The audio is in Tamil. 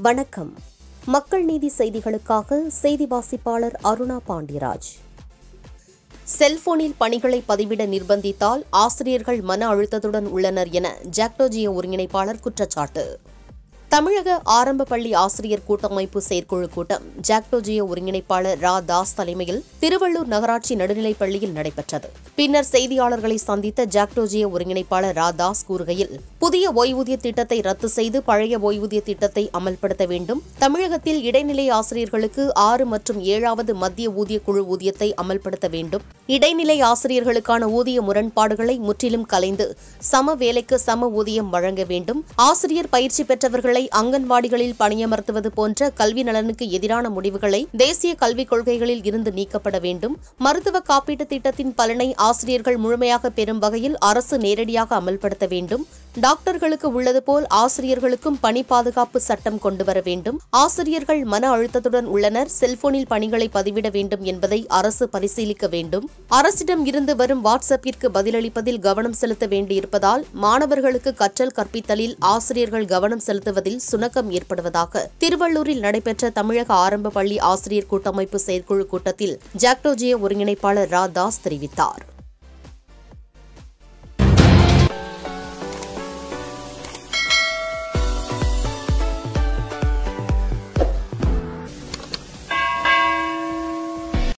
வணக்கம் மக்கள் நீதி செய்திகளுக்காக செய்தி வாசிப்பாளர் அருணா பாண்டியராஜ் செல்போனில் பணிகளை பதிவிட நிர்பந்தித்தால் ஆசிரியர்கள் மன அழுத்தத்துடன் உள்ளனர் என ஜாக்டோஜிய ஒருங்கிணைப்பாளர் குற்றச்சாட்டு தமிழக ஆரம்ப பள்ளி ஆசிரியர் கூட்டமைப்பு செயற்குழு கூட்டம் ஜாக்டோஜிய ஒருங்கிணைப்பாளர் ரா தாஸ் தலைமையில் திருவள்ளூர் நகராட்சி நடுநிலைப் பள்ளியில் நடைபெற்றது பின்னர் செய்தியாளர்களை சந்தித்த ஜாக்டோஜிய ஒருங்கிணைப்பாளர் ரா தாஸ் கூறுகையில் புதிய ஓய்வூதிய திட்டத்தை ரத்து செய்து பழைய ஓய்வூதிய திட்டத்தை அமல்படுத்த வேண்டும் தமிழகத்தில் இடைநிலை ஆசிரியர்களுக்கு ஆறு மற்றும் ஏழாவது மத்திய ஊதிய குழு ஊதியத்தை அமல்படுத்த வேண்டும் இடைநிலை ஆசிரியர்களுக்கான ஊதிய முரண்பாடுகளை முற்றிலும் கலைந்து சம வேலைக்கு சம ஊதியம் வழங்க வேண்டும் ஆசிரியர் பயிற்சி பெற்றவர்களை அங்கன்வாடிகளில் பணியமர்த்துவது போன்ற கல்வி நலனுக்கு எதிரான முடிவுகளை தேசிய கல்விக் கொள்கைகளில் இருந்து நீக்கப்பட வேண்டும் மருத்துவ காப்பீட்டுத் திட்டத்தின் பலனை ஆசிரியர்கள் முழுமையாக பெறும் வகையில் அரசு நேரடியாக அமல்படுத்த வேண்டும் டாக்டர்களுக்கு உள்ளது போல் ஆசிரியர்களுக்கும் பணி பாதுகாப்பு சட்டம் கொண்டுவர வேண்டும் ஆசிரியர்கள் மன அழுத்தத்துடன் உள்ளனர் செல்போனில் பணிகளை பதிவிட வேண்டும் என்பதை அரசு பரிசீலிக்க வேண்டும் அரசிடம் இருந்து வரும் வாட்ஸ்அப்பிற்கு பதிலளிப்பதில் கவனம் செலுத்த வேண்டியிருப்பதால் மாணவர்களுக்கு கற்றல் கற்பித்தலில் ஆசிரியர்கள் கவனம் செலுத்துவதில் சுணக்கம் ஏற்படுவதாக திருவள்ளூரில் நடைபெற்ற தமிழக ஆரம்ப பள்ளி ஆசிரியர் கூட்டமைப்பு செயற்குழு கூட்டத்தில் ஜாக்டோஜிய ஒருங்கிணைப்பாளர் ரா தாஸ் தெரிவித்தார்